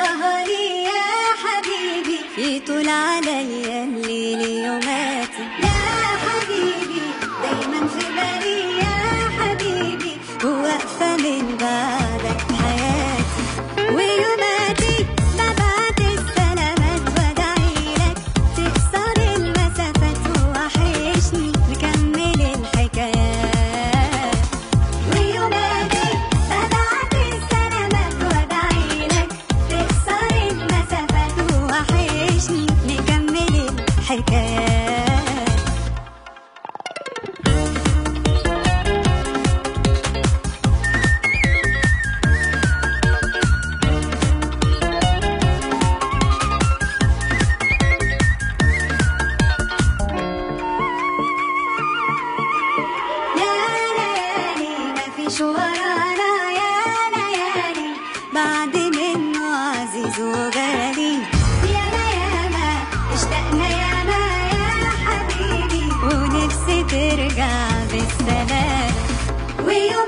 سهري يا حبيبي يطول عليا الليل يوماتي يا حبيبي دايما في بالي يا حبيبي وواقفة من بعدك حياتي ويوماتي ببعت السلامات وادعيلك تكسر المسافات وحشني نكمل الحكايات ويوماتي ببعت السلامات وادعيلك تكسر المسافات وحشني نكمل الحكايات يا ليالي مفيش ورانا يا ليالي بعد منه عزيز وغالي ياما ياما اشتقنا ياما يا حبيبي ونفسي ترجع بالسلام ويوم